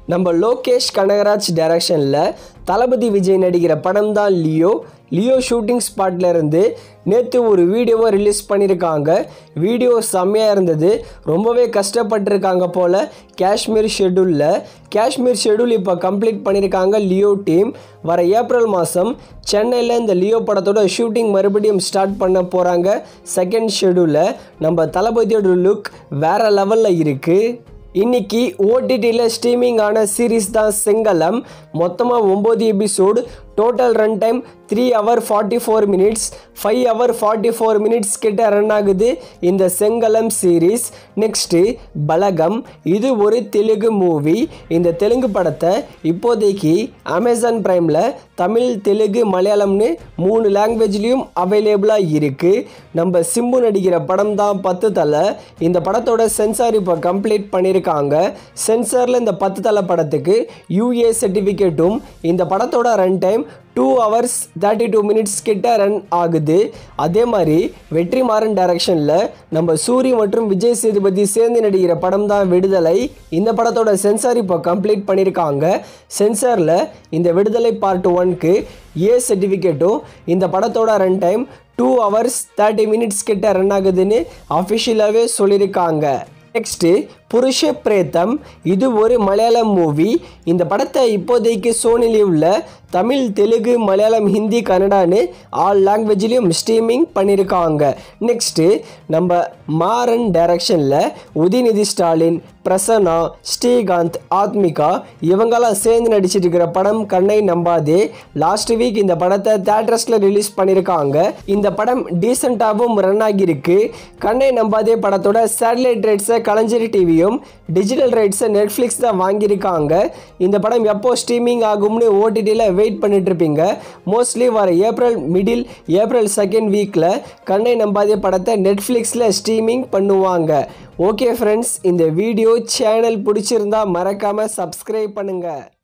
நம்ம லோகேஷ் கனகராஜ் டைரக்ஷனில் தளபதி விஜய் நடிக்கிற படம் தான் லியோ லியோ ஷூட்டிங் ஸ்பாட்ல இருந்து நேற்று ஒரு வீடியோவை ரிலீஸ் பண்ணியிருக்காங்க வீடியோ செம்மையாக இருந்தது ரொம்பவே கஷ்டப்பட்டிருக்காங்க போல் காஷ்மீர் ஷெட்யூலில் காஷ்மீர் ஷெட்யூல் இப்போ கம்ப்ளீட் பண்ணியிருக்காங்க லியோ டீம் வர ஏப்ரல் மாதம் சென்னையில் இந்த லியோ படத்தோட ஷூட்டிங் மறுபடியும் ஸ்டார்ட் பண்ண போகிறாங்க செகண்ட் ஷெட்யூலில் நம்ம தளபதியோட லுக் வேறு லெவலில் இருக்குது இன்னைக்கு ஓடிடியில் ஸ்ட்ரீமிங் ஆன சீரீஸ் தான் செங்கலம் மொத்தமாக ஒம்பது episode total run time three hour forty four minutes five hour forty four minutes கிட்ட ரன் ஆகுது இந்த செங்கலம் சீரீஸ் நெக்ஸ்ட்டு பலகம் இது ஒரு தெலுங்கு மூவி இந்த தெலுங்கு படத்தை இப்போதைக்கு அமேசான் ப்ரைமில் தமிழ் தெலுங்கு மலையாளம்னு மூணு லாங்குவேஜ்லேயும் அவைலபிளாக இருக்குது நம்ம சிம்பு நடிக்கிற படம் தான் பத்து தலை இந்த படத்தோட சென்சார் இப்போ கம்ப்ளீட் பண்ணியிருக்காங்க சென்சாரில் இந்த பத்து தலை படத்துக்கு யூஏ சர்டிஃபிகேட்டும் இந்த படத்தோட run time two hours thirty two minutes கிட்ட ரன் ஆகுது அதே மாதிரி வெற்றிமாறன் டைரக்ஷனில் நம்ம சூரி மற்றும் விஜய் சேதுபதி சேர்ந்து நடிக்கிற படம் தான் விடுதலை இந்த படத்தோட சென்சார் இப்போ கம்ப்ளீட் பண்ணியிருக்காங்க சென்சாரில் இந்த விடுதலை பார்ட் ஒன்க்கு ஏ சர்டிஃபிகேட்டும் இந்த படத்தோட run time two hours thirty minutes கிட்ட ரன் ஆகுதுன்னு அஃபிஷியலாகவே சொல்லியிருக்காங்க நெக்ஸ்ட்டு புருஷ பிரேத்தம் இது ஒரு மலையாளம் மூவி இந்த படத்தை இப்போதைக்கு சோனி லீவில் தமிழ் தெலுங்கு மலையாளம் ஹிந்தி கன்னடான்னு ஆல் லாங்குவேஜ்லேயும் ஸ்ட்ரீமிங் பண்ணியிருக்காங்க நெக்ஸ்ட்டு நம்ம மாறன் டைரக்ஷனில் உதயநிதி ஸ்டாலின் பிரசன்னா ஸ்ரீகாந்த் ஆத்மிகா இவங்கெல்லாம் சேர்ந்து நடிச்சிட்டு இருக்கிற படம் கண்ணை நம்பாதே லாஸ்ட் வீக் இந்த படத்தை தேட்டர்ஸில் ரிலீஸ் பண்ணியிருக்காங்க இந்த படம் டீசெண்டாகவும் ரன் ஆகியிருக்கு கண்ணை நம்பாதே படத்தோட சேட்டலைட் ரைட்ஸை கலைஞர் டிவியும் டிஜிட்டல் ரைட்ஸை நெட்ஃப்ளிக்ஸ் தான் வாங்கியிருக்காங்க இந்த படம் எப்போ ஸ்ட்ரீமிங் ஆகும்னு ஓடிடியில் வெயிட் பண்ணிட்டு இருப்பீங்க மோஸ்ட்லி வர ஏப்ரல் மிடில் ஏப்ரல் செகண்ட் வீக்கில் கண்ணை நம்பாதே படத்தை நெட்ஃப்ளிக்ஸில் ஸ்ட்ரீமிங் பண்ணுவாங்க ஓகே ஃப்ரெண்ட்ஸ் இந்த வீடியோ சேனல் பிடிச்சிருந்தா மறக்காமல் சப்ஸ்கிரைப் பண்ணுங்கள்